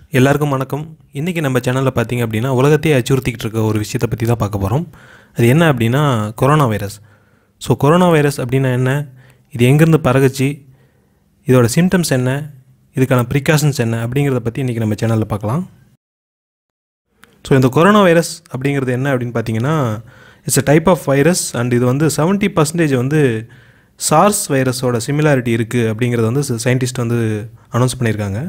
எல்லாருக்கும் வணக்கம் இன்றைக்கி நம்ம சேனலில் பார்த்தீங்க அப்படின்னா உலகத்தையே அச்சுறுத்திக்கிட்டு இருக்க ஒரு விஷயத்தை பற்றி தான் பார்க்க போகிறோம் அது என்ன அப்படின்னா corona virus so corona virus அப்படின்னா என்ன இது எங்கேருந்து பரகுச்சு இதோட சிம்டம்ஸ் என்ன இதுக்கான ப்ரிகாஷன்ஸ் என்ன அப்படிங்கிறத பற்றி இன்றைக்கி நம்ம சேனலில் பார்க்கலாம் ஸோ இந்த கொரோனா வைரஸ் அப்படிங்கிறது என்ன அப்படின்னு பார்த்தீங்கன்னா it's a type of virus and இது வந்து 70% பர்சன்டேஜ் வந்து சார்ஸ் வைரஸோட சிமிலாரிட்டி இருக்குது அப்படிங்கிறத வந்து சயின்டிஸ்ட் வந்து அனௌன்ஸ் பண்ணியிருக்காங்க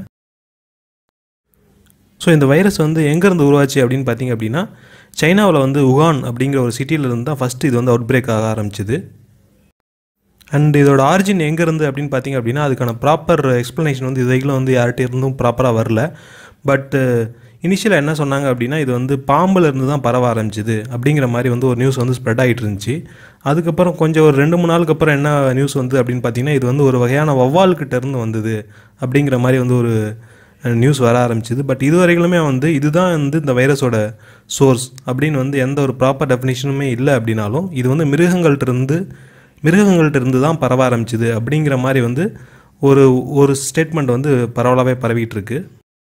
ஸோ இந்த வைரஸ் வந்து எங்கேருந்து உருவாச்சு அப்படின்னு பார்த்தீங்க அப்படின்னா சைனாவில் வந்து உகான் அப்படிங்கிற ஒரு சிட்டியிலேருந்து தான் ஃபஸ்ட்டு இது வந்து அவுட் பிரேக் ஆக ஆரம்பிச்சுது அண்ட் இதோட ஆரிஜின் எங்கேருந்து அப்படின்னு பார்த்தீங்க அப்படின்னா அதுக்கான ப்ராப்பர் எக்ஸ்ப்ளனேஷன் வந்து இது வரைக்கும் வந்து யார்கிட்ட இருந்தும் ப்ராப்பராக வரல பட் இனிஷியலாக என்ன சொன்னாங்க அப்படின்னா இது வந்து பாம்புல இருந்து தான் பரவ ஆரம்பிச்சுது அப்படிங்கிற மாதிரி வந்து ஒரு நியூஸ் வந்து ஸ்ப்ரெட் ஆகிட்டு இருந்துச்சு அதுக்கப்புறம் கொஞ்சம் ஒரு ரெண்டு மூணு நாளுக்கு அப்புறம் என்ன நியூஸ் வந்து அப்படின்னு பார்த்தீங்கன்னா இது வந்து ஒரு வகையான வவ்வால்கிட்ட இருந்து வந்தது அப்படிங்கிற மாதிரி வந்து ஒரு நியூஸ் வர ஆரம்பிச்சுது பட் இது வரைகளுமே வந்து இதுதான் வந்து இந்த வைரஸோட சோர்ஸ் அப்படின்னு வந்து எந்த ஒரு ப்ராப்பர் டெஃபினேஷனுமே இல்லை அப்படின்னாலும் இது வந்து மிருகங்கள்ட்ட இருந்து மிருகங்கள்ட்ட இருந்து தான் பரவ ஆரம்பிச்சுது அப்படிங்கிற மாதிரி வந்து ஒரு ஒரு ஸ்டேட்மெண்ட் வந்து பரவலாகவே பரவிட்டு இருக்கு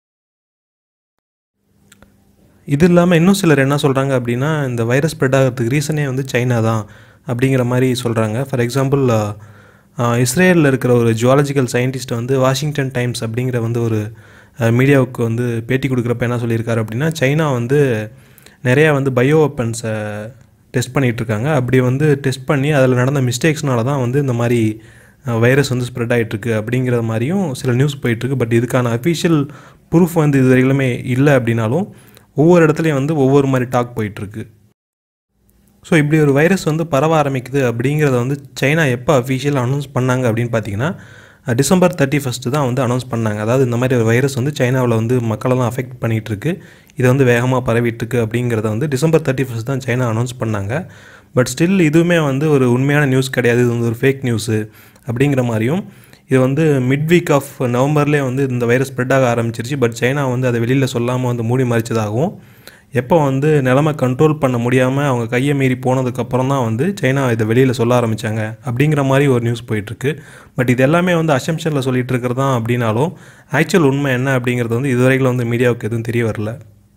இது இல்லாமல் இன்னும் சிலர் என்ன சொல்கிறாங்க அப்படின்னா இந்த வைரஸ் ஸ்ப்ரெட் ஆகிறதுக்கு ரீசனே வந்து சைனா தான் அப்படிங்கிற மாதிரி சொல்கிறாங்க ஃபார் எக்ஸாம்பிள் இஸ்ரேலில் இருக்கிற ஒரு ஜுவாலஜிக்கல் சயின்டிஸ்ட் வந்து வாஷிங்டன் டைம்ஸ் அப்படிங்கிற வந்து ஒரு மீடியாவுக்கு வந்து பேட்டி கொடுக்குறப்ப என்ன சொல்லியிருக்காரு அப்படின்னா சைனா வந்து நிறையா வந்து பயோ வெப்பன்ஸை டெஸ்ட் பண்ணிகிட்ருக்காங்க அப்படி வந்து டெஸ்ட் பண்ணி அதில் நடந்த மிஸ்டேக்ஸ்னால தான் வந்து இந்த மாதிரி வைரஸ் வந்து ஸ்ப்ரெட் ஆகிட்டுருக்கு அப்படிங்கிற மாதிரியும் சில நியூஸ் போயிட்டுருக்கு பட் இதுக்கான அஃபிஷியல் ப்ரூஃப் வந்து இது வரையிலுமே இல்லை அப்படின்னாலும் ஒவ்வொரு இடத்துலையும் வந்து ஒவ்வொரு மாதிரி டாக் போயிட்டுருக்கு ஸோ இப்படி ஒரு வைரஸ் வந்து பரவ ஆரம்பிக்குது அப்படிங்கிறத வந்து சைனா எப்போ அஃபிஷியல் அனௌன்ஸ் பண்ணாங்க அப்படின்னு பார்த்தீங்கன்னா டிசம்பர் தேர்ட்டி ஃபஸ்ட்டு தான் வந்து அனௌன்ஸ் பண்ணாங்க அதாவது இந்த மாதிரி ஒரு வைரஸ் வந்து சைனாவில் வந்து மக்களெல்லாம் அஃபெக்ட் பண்ணிகிட்டு இருக்கு இது வந்து வேகமாக பரவிட்டு இருக்கு அப்படிங்கிறத வந்து டிசம்பர் தேர்ட்டி ஃபஸ்ட் தான் சைனா அனௌன்ஸ் பண்ணாங்க பட் ஸ்டில் இதுவுமே வந்து ஒரு உண்மையான நியூஸ் கிடையாது இது வந்து ஒரு ஃபேக் நியூஸு அப்படிங்கிற மாதிரியும் இது வந்து மிட் வீக் ஆஃப் நவம்பர்லேயே வந்து இந்த வைரஸ் ஸ்ப்ரெட் ஆக ஆரம்பிச்சிருச்சு பட் சைனா வந்து அதை வெளியில் சொல்லாமல் வந்து மூடி மறைச்சதாகவும் எப்போ வந்து நிலமை கண்ட்ரோல் பண்ண முடியாமல் அவங்க கையை மீறி போனதுக்கப்புறம் தான் வந்து சைனா இதை வெளியில் சொல்ல ஆரம்பித்தாங்க அப்படிங்கிற மாதிரி ஒரு நியூஸ் போயிட்டுருக்கு பட் இது எல்லாமே வந்து அசம்ஷனில் சொல்லிட்டு இருக்கிறது தான் அப்படின்னாலும் ஆக்சுவல் உண்மை என்ன அப்படிங்கிறது வந்து இதுவரைக்கும் வந்து மீடியாவுக்கு எதுவும் தெரிய வரல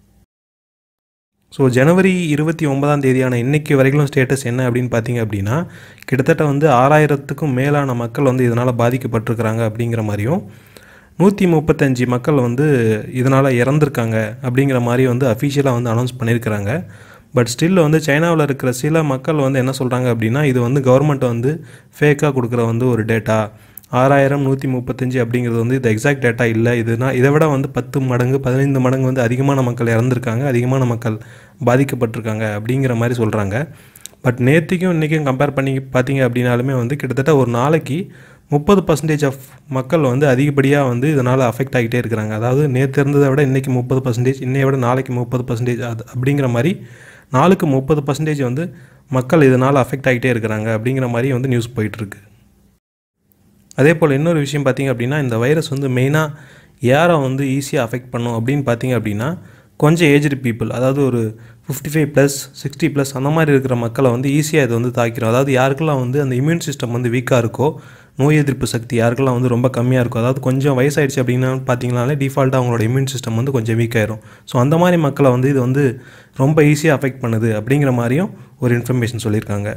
ஸோ ஜனவரி இருபத்தி ஒன்பதாம் தேதியான இன்னைக்கு வரைக்கும் ஸ்டேட்டஸ் என்ன அப்படின்னு பார்த்தீங்க அப்படின்னா கிட்டத்தட்ட வந்து ஆறாயிரத்துக்கும் மேலான மக்கள் வந்து இதனால் பாதிக்கப்பட்டிருக்கிறாங்க அப்படிங்கிற மாதிரியும் நூற்றி முப்பத்தஞ்சு மக்கள் வந்து இதனால் இறந்துருக்காங்க அப்படிங்கிற மாதிரி வந்து அஃபிஷியலாக வந்து அனௌன்ஸ் பண்ணியிருக்கிறாங்க பட் ஸ்டில் வந்து சைனாவில் இருக்கிற சில மக்கள் வந்து என்ன சொல்கிறாங்க அப்படின்னா இது வந்து கவர்மெண்ட் வந்து ஃபேக்காக கொடுக்குற வந்து ஒரு டேட்டா ஆறாயிரம் நூற்றி முப்பத்தஞ்சு அப்படிங்கிறது வந்து இது எக்ஸாக்ட் டேட்டா இல்லை இதுனா இதை விட வந்து பத்து மடங்கு பதினைந்து மடங்கு வந்து அதிகமான மக்கள் இறந்துருக்காங்க அதிகமான மக்கள் பாதிக்கப்பட்டிருக்காங்க அப்படிங்கிற மாதிரி சொல்கிறாங்க பட் நேற்றுக்கும் இன்றைக்கும் கம்பேர் பண்ணி பார்த்தீங்க அப்படின்னாலுமே வந்து கிட்டத்தட்ட ஒரு நாளைக்கு முப்பது பர்சன்டேஜ் ஆஃப் மக்கள் வந்து அதிகப்படியாக வந்து இதனால் அஃபெக்ட் ஆகிட்டே இருக்கிறாங்க அதாவது நேற்று இருந்ததை விட இன்றைக்கி முப்பது பர்சன்டேஜ் இன்னைய விட நாளைக்கு முப்பது பர்சன்டேஜ் அது அப்படிங்கிற மாதிரி நாளுக்கு முப்பது பர்சன்டேஜ் வந்து மக்கள் இதனால் அஃபெக்ட் ஆகிட்டே இருக்கிறாங்க அப்படிங்கிற மாதிரி வந்து நியூஸ் போயிட்டுருக்கு அதே போல் இன்னொரு விஷயம் பார்த்திங்க அப்படின்னா இந்த வைரஸ் வந்து மெயினாக யாரை வந்து ஈஸியாக அஃபெக்ட் பண்ணும் அப்படின்னு பார்த்தீங்க அப்படின்னா கொஞ்சம் ஏஜ்டு பீப்புள் அதாவது ஒரு fifty five plus sixty plus அந்த மாதிரி இருக்கிற மக்களை வந்து ஈஸியாக இது வந்து தாக்கிடும் அதாவது யாருக்கெல்லாம் வந்து அந்த இம்யூன் சிஸ்டம் வந்து வீக்காக இருக்கோ நோய் எதிர்ப்பு சக்தி யாருக்கெல்லாம் வந்து ரொம்ப கம்மியாக இருக்கும் அதாவது கொஞ்சம் வயசாயிடுச்சு அப்படின்னா பார்த்தீங்கனாலே டிஃபால்ட்டாக அவங்களோட இம்யூன் சிஸ்டம் வந்து கொஞ்சம் வீக் ஆயிரும் ஸோ அந்த மாதிரி மக்களை வந்து இது வந்து ரொம்ப ஈஸியாக அஃபெக்ட் பண்ணுது அப்படிங்கிற மாதிரியும் ஒரு இன்ஃபர்மேஷன் சொல்லியிருக்காங்க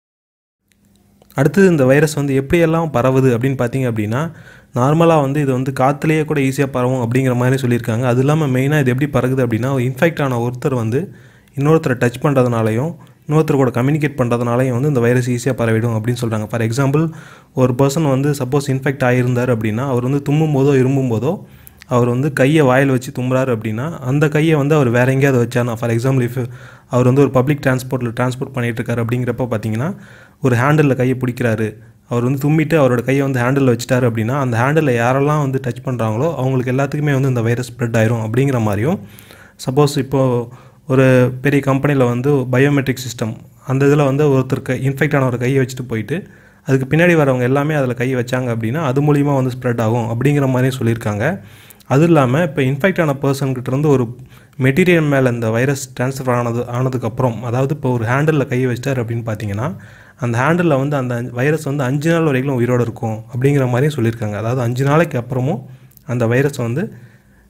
அடுத்தது இந்த வைரஸ் வந்து எப்படியெல்லாம் பரவுது அப்படின்னு பார்த்தீங்க அப்படின்னா நார்மலாக வந்து இது வந்து காற்றுலேயே கூட ஈஸியாக பரவும் அப்படிங்கிற மாதிரி சொல்லியிருக்காங்க அது இல்லாமல் மெயினாக இது எப்படி பறகுது அப்படின்னா இன்ஃபெக்ட் ஆன ஒருத்தர் வந்து இன்னொருத்தரை டச் பண்ணுறதுனாலையும் இன்னொருத்தர் கூட கம்யூனிகேட் பண்ணுறதுனாலையும் வந்து இந்த வைரஸ் ஈஸியாக பரவிடும் அப்படின்னு சொல்கிறாங்க ஃபார் எக்ஸாம்பிள் ஒரு பர்சன் வந்து சப்போஸ் இன்ஃபெக்ட் ஆகியிருந்தார் அப்படின்னா அவர் வந்து தும்மும் போதோ இருமும் போதோ அவர் வந்து கையை வாயில் வச்சு தும்புறாரு அப்படின்னா அந்த கையை வந்து அவர் வேற எங்கேயாவது வச்சானா ஃபார் எக்ஸாம்பிள் இஃப் அவர் வந்து ஒரு பப்ளிக் டிரான்ஸ்போர்ட்டில் டிரான்ஸ்போர்ட் பண்ணிகிட்டு இருக்காரு அப்படிங்கிறப்ப பார்த்தீங்கன்னா ஒரு ஹேண்டிலில் கையை பிடிக்கிறாரு அவர் வந்து தும்மிட்டு அவரோட கையை வந்து ஹேண்டில் வச்சுட்டாரு அப்படின்னா அந்த ஹேண்டில் யாரெல்லாம் வந்து டச் பண்ணுறாங்களோ அவங்களுக்கு எல்லாத்துக்குமே வந்து இந்த வைரஸ் ஸ்ப்ரெட் ஆயிரும் அப்படிங்கிற மாதிரியும் சப்போஸ் இப்போது ஒரு பெரிய கம்பெனியில் வந்து பயோமெட்ரிக் சிஸ்டம் அந்த இதில் வந்து ஒருத்தர் கை இன்ஃபெக்ட் ஆன ஒரு கையை வச்சுட்டு போயிட்டு அதுக்கு பின்னாடி வரவங்க எல்லாமே அதில் கையை வச்சாங்க அப்படின்னா அது மூலிமா வந்து ஸ்ப்ரெட் ஆகும் அப்படிங்கிற மாதிரியும் சொல்லியிருக்காங்க அது இல்லாமல் இப்போ இன்ஃபெக்ட் ஆன பர்சன்கிட்ட இருந்து ஒரு மெட்டீரியல் மேலே இந்த வைரஸ் ட்ரான்ஸ்ஃபர் ஆனது ஆனதுக்கப்புறம் அதாவது இப்போ ஒரு ஹேண்டிலில் கையை வச்சிட்டார் அப்படின்னு பார்த்தீங்கன்னா அந்த ஹேண்டிலில் வந்து அந்த வைரஸ் வந்து அஞ்சு நாள் வரைக்கும் உயிரோடு இருக்கும் அப்படிங்கிற மாதிரியும் சொல்லியிருக்காங்க அதாவது அஞ்சு நாளைக்கு அப்புறமும் அந்த வைரஸ் வந்து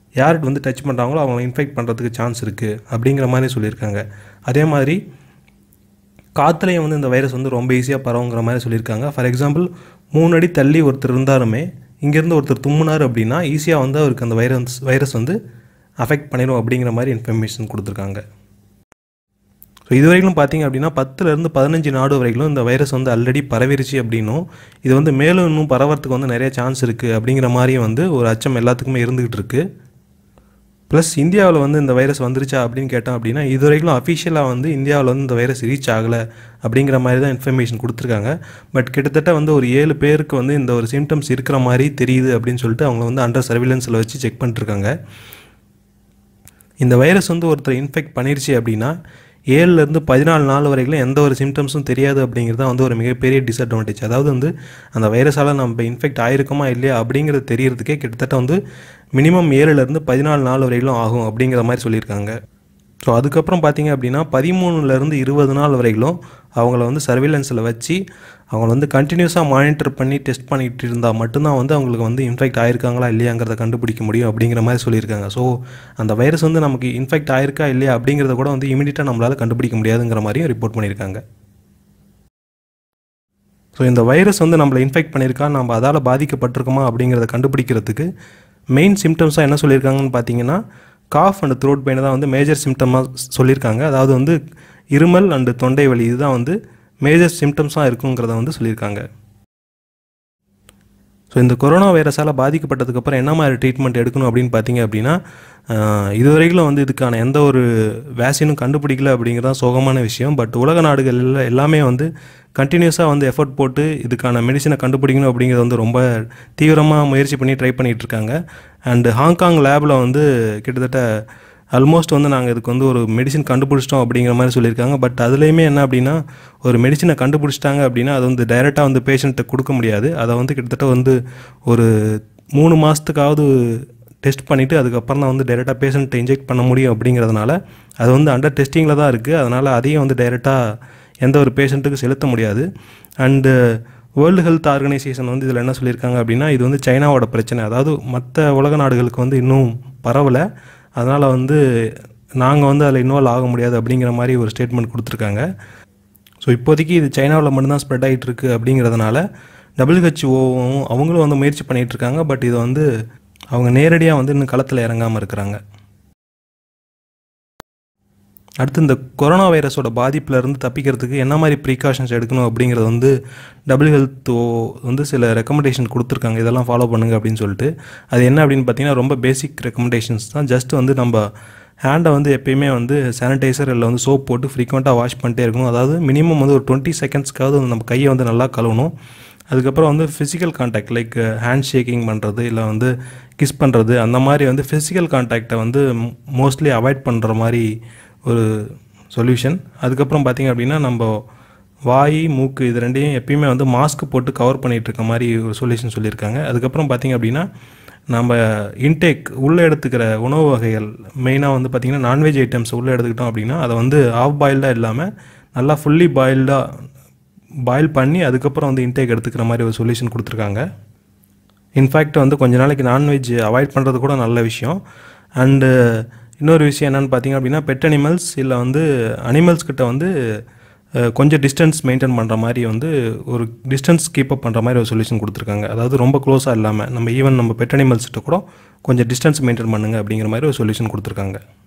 யார் வந்து டச் பண்ணுறாங்களோ அவங்கள இன்ஃபெக்ட் பண்ணுறதுக்கு சான்ஸ் இருக்குது அப்படிங்கிற மாதிரி சொல்லியிருக்காங்க அதே மாதிரி காற்றுலையும் வந்து இந்த வைரஸ் வந்து ரொம்ப ஈஸியாக பரவுங்கிற மாதிரி சொல்லியிருக்காங்க ஃபார் எக்ஸாம்பிள் மூணு அடி தள்ளி ஒருத்தர் இருந்தாலுமே இங்கேருந்து ஒருத்தர் தும்முனார் அப்படின்னா ஈஸியாக வந்து அவருக்கு அந்த வைரஸ் வைரஸ் வந்து அஃபெக்ட் பண்ணிடும் அப்படிங்கிற மாதிரி இன்ஃபர்மேஷன் கொடுத்துருக்காங்க ஸோ இது வரைக்கும் பார்த்தீங்க அப்படின்னா பத்துலேருந்து பதினஞ்சு நாடு வரைக்கும் இந்த வைரஸ் வந்து ஆல்ரெடி பரவிருச்சு அப்படின்னும் இது வந்து மேலும் இன்னும் பரவறதுக்கு வந்து நிறைய சான்ஸ் இருக்குது அப்படிங்கிற மாதிரியும் வந்து ஒரு அச்சம் எல்லாத்துக்குமே இருந்துகிட்டு இருக்குது ப்ளஸ் இந்தியாவில் வந்து இந்த வைரஸ் வந்துருச்சா அப்படின்னு கேட்டோம் அப்படின்னா இது வரைக்கும் அஃபிஷியலாக வந்து இந்தியாவில் வந்து இந்த வைரஸ் ரீச் ஆகலை அப்படிங்கிற மாதிரி தான் இன்ஃபர்மேஷன் கொடுத்துருக்காங்க பட் கிட்டத்தட்ட வந்து ஒரு ஏழு பேருக்கு வந்து இந்த ஒரு சிம்டம்ஸ் இருக்கிற மாதிரி தெரியுது அப்படின்னு சொல்லிட்டு அவங்க வந்து அண்டர் சர்வீலன்ஸில் வச்சு செக் பண்ணிட்டுருக்காங்க இந்த வைரஸ் வந்து ஒருத்தர் இன்ஃபெக்ட் பண்ணிருச்சு அப்படின்னா ஏழுலேருந்து பதினாலு நாள் வரைக்கும் எந்த ஒரு சிம்டம்ஸும் தெரியாது அப்படிங்கிறது தான் வந்து ஒரு மிகப்பெரிய டிஸ்அட்வான்டேஜ் அதாவது வந்து அந்த வைரஸால் நம்ம இன்ஃபெக்ட் ஆயிருக்கோமா இல்லையா அப்படிங்கிறது தெரியறதுக்கே கிட்டத்தட்ட வந்து மினிமம் ஏழுலேருந்து பதினாலு நாள் வரைக்கும் ஆகும் அப்படிங்கிற மாதிரி சொல்லியிருக்காங்க ஸோ அதுக்கப்புறம் பார்த்தீங்க அப்படின்னா பதிமூணுலேருந்து இருபது நாள் வரைக்கும் அவங்கள வந்து சர்வேலன்ஸில் வச்சு அவங்கள வந்து கண்டினியூஸாக மானிட்டர் பண்ணி டெஸ்ட் பண்ணிகிட்டு இருந்தால் மட்டும்தான் வந்து அவங்களுக்கு வந்து இன்ஃபெக்ட் ஆயிருக்காங்களா இல்லையாங்கிறத கண்டுபிடிக்க முடியும் அப்படிங்கிற மாதிரி சொல்லியிருக்காங்க ஸோ அந்த வைரஸ் வந்து நமக்கு இன்ஃபெக்ட் ஆயிருக்கா இல்லையா அப்படிங்கிறத கூட வந்து இமீடியட்டாக நம்மளால் கண்டுபிடிக்க முடியாதுங்கிற மாதிரியும் ரிப்போர்ட் பண்ணியிருக்காங்க ஸோ இந்த வைரஸ் வந்து நம்மளை இன்ஃபெக்ட் பண்ணியிருக்கா நம்ம அதால் பாதிக்கப்பட்டிருக்கோமா அப்படிங்கிறத கண்டுபிடிக்கிறதுக்கு மெயின் சிம்டம்ஸாக என்ன சொல்லியிருக்காங்கன்னு பார்த்தீங்கன்னா காஃப் அண்ட் த்ரோட் பெயின் தான் வந்து மேஜர் சிம்டமாக சொல்லியிருக்காங்க அதாவது வந்து இருமல் அண்டு தொண்டை வலி இதுதான் வந்து மேஜர் சிம்டம்ஸாக இருக்குங்கிறத வந்து சொல்லியிருக்காங்க ஸோ இந்த கொரோனா வைரஸால் பாதிக்கப்பட்டதுக்கப்புறம் என்ன மாதிரி ட்ரீட்மெண்ட் எடுக்கணும் அப்படின்னு பார்த்தீங்க அப்படின்னா ஆஹ், இதுவரைக்கும் வந்து இதுக்கான எந்த ஒரு வேக்சினும் கண்டுபிடிக்கல அப்படிங்கிறது தான் சோகமான விஷயம் பட் உலக நாடுகள் எல்லாம் எல்லாமே வந்து கண்டினியூஸாக வந்து எஃபர்ட் போட்டு இதுக்கான மெடிசனை கண்டுபிடிக்கணும் அப்படிங்கிறது வந்து ரொம்ப தீவிரமாக முயற்சி பண்ணி ட்ரை பண்ணிகிட்டு இருக்காங்க அண்டு ஹாங்காங் லேபில் வந்து கிட்டத்தட்ட ஆல்மோஸ்ட் வந்து நாங்கள் இதுக்கு வந்து ஒரு மெடிசின் கண்டுபிடிச்சிட்டோம் அப்படிங்கிற மாதிரி சொல்லியிருக்காங்க பட் அதுலேயுமே என்ன அப்படின்னா ஒரு மெடிசினை கண்டுபிடிச்சிட்டாங்க அப்படின்னா அது வந்து டைரெக்டாக வந்து பேஷண்ட்டை கொடுக்க முடியாது அதை வந்து கிட்டத்தட்ட வந்து ஒரு மூணு மாதத்துக்காவது டெஸ்ட் பண்ணிவிட்டு அதுக்கப்புறம் தான் வந்து டைரெக்டாக பேஷண்ட்டை இன்ஜெக்ட் பண்ண முடியும் அப்படிங்கிறதுனால அது வந்து அண்டர் டெஸ்டிங்கில் தான் இருக்குது அதனால் அதையும் வந்து டைரெக்டாக எந்த ஒரு பேஷண்ட்டுக்கு செலுத்த முடியாது அண்டு வேர்ல்டு ஹெல்த் ஆர்கனைசேஷன் வந்து இதில் என்ன சொல்லியிருக்காங்க அப்படின்னா இது வந்து சைனாவோட பிரச்சனை அதாவது மற்ற உலக நாடுகளுக்கு வந்து இன்னும் பரவலை அதனால் வந்து நாங்கள் வந்து அதில் இன்வால்வ் ஆக முடியாது அப்படிங்கிற மாதிரி ஒரு ஸ்டேட்மெண்ட் கொடுத்துருக்காங்க ஸோ இப்போதைக்கு இது சைனாவில் மட்டும்தான் ஸ்ப்ரெட் ஆகிட்டு இருக்கு அப்படிங்கிறதுனால டபிள்யூஹெச்ஓவும் அவங்களும் வந்து முயற்சி பண்ணிகிட்டு இருக்காங்க பட் இதை வந்து அவங்க நேரடியாக வந்து இன்னும் களத்தில் இறங்காமல் இருக்கிறாங்க அடுத்து இந்த கொரோனா வைரஸோட பாதிப்புல இருந்து தப்பிக்கிறதுக்கு என்ன மாதிரி ப்ரீகாஷன்ஸ் எடுக்கணும் அப்படிங்கிறது வந்து டபுள் ஹெல்த் வந்து சில ரெக்கமெண்டேஷன் கொடுத்துருக்காங்க இதெல்லாம் ஃபாலோ பண்ணுங்க அப்படின்னு சொல்லிட்டு அது என்ன அப்படின்னு பார்த்தீங்கன்னா ரொம்ப பேசிக் ரெக்கமெண்டேஷன்ஸ் தான் ஜஸ்ட் வந்து நம்ம ஹேண்டை வந்து எப்பயுமே வந்து சானிடைசர் இல்லை வந்து சோப் போட்டு ஃப்ரீக்வெண்ட்டாக வாஷ் பண்ணிட்டே இருக்கணும் அதாவது மினிமம் வந்து ஒரு டுவெண்ட்டி செகண்ட்ஸ்க்காவது வந்து நம்ம கையை வந்து நல்லா கழுவணும் அதுக்கப்புறம் வந்து physical contact like hand shaking பண்ணுறது இல்லை வந்து கிஸ் பண்ணுறது அந்த மாதிரி வந்து ஃபிசிக்கல் காண்டாக்டை வந்து மோஸ்ட்லி அவாய்ட் பண்ணுற மாதிரி ஒரு சொல்யூஷன் அதுக்கப்புறம் பார்த்திங்க அப்படின்னா நம்ம வாய் மூக்கு இது ரெண்டையும் எப்பயுமே வந்து மாஸ்க் போட்டு கவர் பண்ணிகிட்டு இருக்க மாதிரி ஒரு சொல்யூஷன் சொல்லியிருக்காங்க அதுக்கப்புறம் பார்த்திங்க அப்படின்னா நம்ம இன்டேக் உள்ளே எடுத்துக்கிற உணவு வகைகள் மெயினாக வந்து பார்த்திங்கன்னா நான்வெஜ் ஐட்டம்ஸ் உள்ளே எடுத்துக்கிட்டோம் அப்படின்னா அதை வந்து ஆஃப் பாயில்டாக இல்லாமல் நல்லா ஃபுல்லி பாயில்டாக பாயில் பண்ணி அதுக்கப்புறம் வந்து இன்டேக் எடுத்துக்கிற மாதிரி ஒரு சொல்யூஷன் கொடுத்துருக்காங்க இன்ஃபேக்ட் வந்து கொஞ்ச நாளைக்கு நான்வெஜ் அவாய்ட் பண்ணுறது கூட நல்ல விஷயம் அண்டு இன்னொரு விஷயம் என்னென்னு பார்த்தீங்க அப்படின்னா பெட் அனிமல்ஸ் இல்லை வந்து அனிமல்ஸ் கிட்ட வந்து அஹ், கொஞ்சம் டிஸ்டன்ஸ் மெயின்டைன் பண்ணுற மாதிரி வந்து ஒரு டிஸ்டன்ஸ் கீப் அப் பண்ணுற மாதிரி ஒரு சொல்யூஷன் கொடுத்துருக்காங்க அதாவது ரொம்ப க்ளோஸாக இல்லாமல் நம்ம ஈவன் நம்ம பெட் அனிமல்ஸ்கிட்ட கூட கொஞ்சம் டிஸ்டன்ஸ் மெயின்டைன் பண்ணுங்க அப்படிங்கிற மாதிரி ஒரு சொல்யூஷன் கொடுத்துருக்காங்க